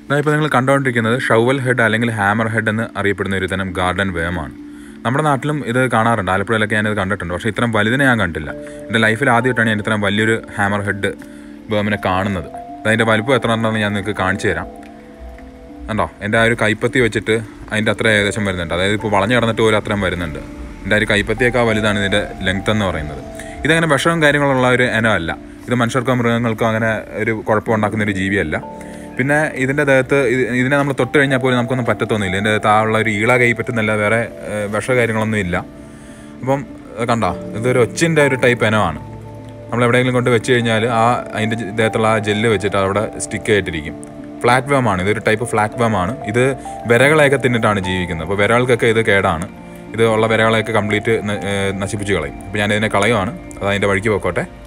ഇപ്പോൾ നിങ്ങൾ കണ്ടുകൊണ്ടിരിക്കുന്നത് ഷവൽ ഹെഡ് അല്ലെങ്കിൽ ഹാമർ ഹെഡ് എന്ന് അറിയപ്പെടുന്ന ഒരു തരം ഗാർഡൻ വേമാണ് നമ്മുടെ നാട്ടിലും ഇത് കാണാറുണ്ട് ആലപ്പുഴയിലൊക്കെ ഞാനിത് കണ്ടിട്ടുണ്ട് പക്ഷേ ഇത്രയും വലുതിനെ ഞാൻ കണ്ടില്ല എൻ്റെ ലൈഫിൽ ആദ്യമായിട്ടാണ് ഞാൻ ഇത്രയും വലിയൊരു ഹാമർ ഹെഡ് വേമിനെ കാണുന്നത് അതിൻ്റെ വലുപ്പം എത്ര ഉണ്ടെന്ന് ഞാൻ നിങ്ങൾക്ക് കാണിച്ചു തരാം കണ്ടോ എൻ്റെ ആ ഒരു കൈപ്പത്തി വെച്ചിട്ട് അതിൻ്റെ അത്ര ഏകദേശം വരുന്നുണ്ട് അതായത് ഇപ്പോൾ വളഞ്ഞു കിടന്നിട്ട് പോലും അത്രയും വരുന്നുണ്ട് എൻ്റെ ആ ഒരു കൈപ്പത്തിയേക്കാൾ വലുതാണ് ഇതിൻ്റെ ലെങ്ത് എന്ന് പറയുന്നത് ഇതങ്ങനെ വിഷവും കാര്യങ്ങളുള്ള ഒരു ഇനമല്ല ഇത് മനുഷ്യർക്കോ മൃഗങ്ങൾക്കോ അങ്ങനെ ഒരു കുഴപ്പമുണ്ടാക്കുന്ന ഒരു ജീവിയല്ല പിന്നെ ഇതിൻ്റെ ദേഹത്ത് ഇത് ഇതിനെ നമ്മൾ തൊട്ട് കഴിഞ്ഞാൽ പോലും നമുക്കൊന്നും പറ്റത്തൊന്നുമില്ല ഇതിൻ്റെ ദേഹത്ത് ആ ഉള്ള ഒരു ഈള കൈ പറ്റുന്നില്ല വേറെ ഏഹ്, വിഷ കാര്യങ്ങളൊന്നും ഇല്ല അപ്പം ഇത് കണ്ടോ ഇതൊരു ഒച്ചിൻ്റെ ഒരു ടൈപ്പ് ഇനമാണ് നമ്മൾ എവിടെയെങ്കിലും കൊണ്ട് വെച്ച് കഴിഞ്ഞാൽ ആ അതിൻ്റെ ദേഹത്തുള്ള ആ ജെല്ല് വെച്ചിട്ട് അവിടെ സ്റ്റിക്ക് ആയിട്ടിരിക്കും ഫ്ലാറ്റ് വേം ആണ് ഇതൊരു ടൈപ്പ് ഫ്ലാറ്റ് വേം ആണ് ഇത് വിരകളെയൊക്കെ തിന്നിട്ടാണ് ജീവിക്കുന്നത് അപ്പോൾ വിരകൾക്കൊക്കെ ഇത് കേടാണ് ഇത് ഉള്ള വിരകളെയൊക്കെ കംപ്ലീറ്റ് നശിപ്പിച്ച് കളയും അപ്പോൾ ഞാൻ ഇതിനെ കളയുവാണ് അത് അതിൻ്റെ വഴിക്ക് പോയിക്കോട്ടെ